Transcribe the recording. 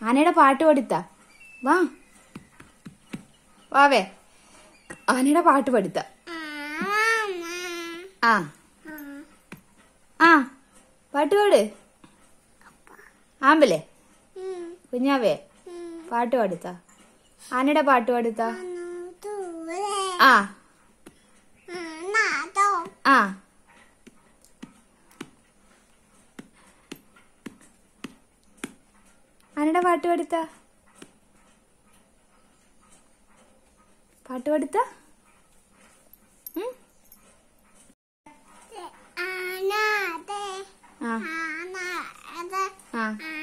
ആനയുടെ പാട്ട് പഠിത്ത വാ വാവേ ആനയുടെ പാട്ട് പഠിത്ത ആ ആ പാട്ട് പാട് ആമ്പലേ കുഞ്ഞാവേ പാട്ട് പാടുത്ത ആനയുടെ പാട്ട് പാടുത്ത ആ ആ ആനയുടെ പാട്ട് പാടുത്ത പാട്ട് പാടുത്ത ഉം? ആ ആ